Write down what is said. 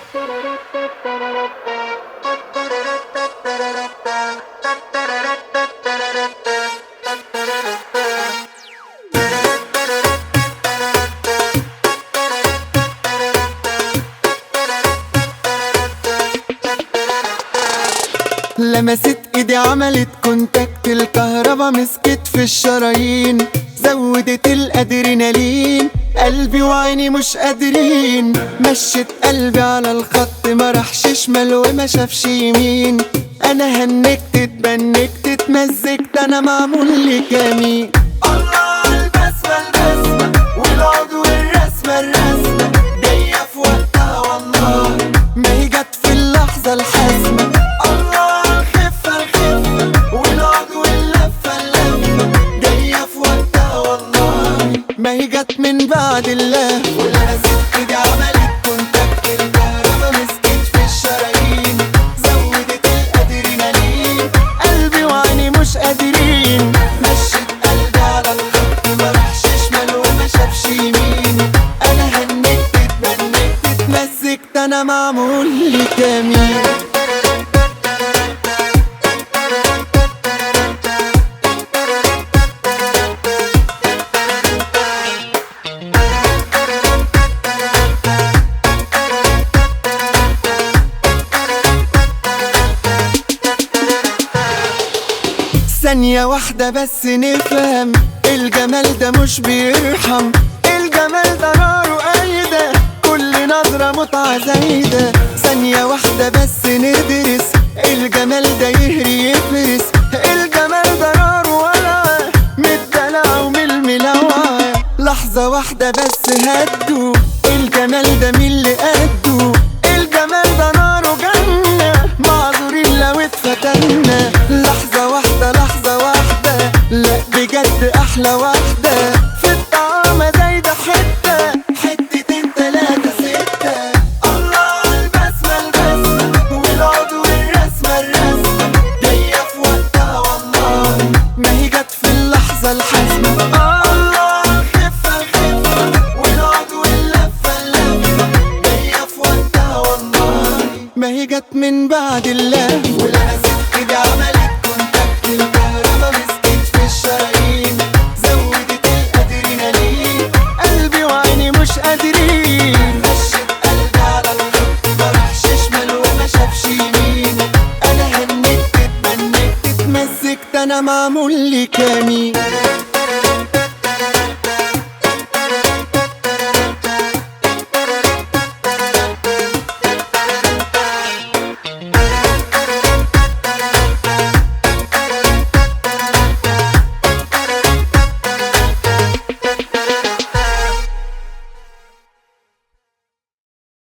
لمست ايدي عملت كونتاكت الكهربا مسكت في الشرايين زودت الادرينالين قلبي وعيني مش قادرين مشت قلبي على الخط ما راحش شمال وما شافش يمين انا هنكت اتبنكت اتمزجت انا معمول لي كمين الله على البسمة البسمة والعود والرسمة الرسمة جاية في وقتها والله ما هي جت في اللحظة الحاسمة الله على الخفة الخفة والعود واللفة اللفة جاية في وقتها والله ما هي جت من بعد الله ولمست ايدي عملت كونتاكت الكهربا مسكت في الشرايين زودت الادرينالين قلبي وعيني مش قادرين مشت قلبي على الخط ما راحش شمال وما شافش يمين انا هنكت اتبنكت اتمزجت انا معمول لي كمين ثانية واحدة بس نفهم الجمال ده مش بيرحم الجمال ده نار وقايدة كل نظرة متعة زايدة ثانية واحدة بس ندرس الجمال ده يهري يفرس الجمال ده نار وولعة من الدلع ومن الملوعة لحظة واحدة بس هدوا الجمال ده مين اللي قده الجمال ده نار وجنة معذورين لو اتفتنا لحظة واحدة لحظة واحدة لا بجد أحلى واحدة في الطعامة زايدة حتة حتتين تلاتة ستة الله على البسمة البسمة والعود والرسمة الرسمة جاية في وقتها والله ما هي جت في اللحظة الحاسمة الله على الخفة الخفة والعود واللفة اللفة جاية في وقتها والله ما هي جت من بعد الله ولمست ايدي عملت كونتاكت الكهربا مسكت في الشرايين زودت الادرينالين قلبي وعيني مش قادرين مشت قلبي على الخط ما راحش شمال وما شافش يمين انا هنكت اتبنكت اتمزجت انا معمول لي كمين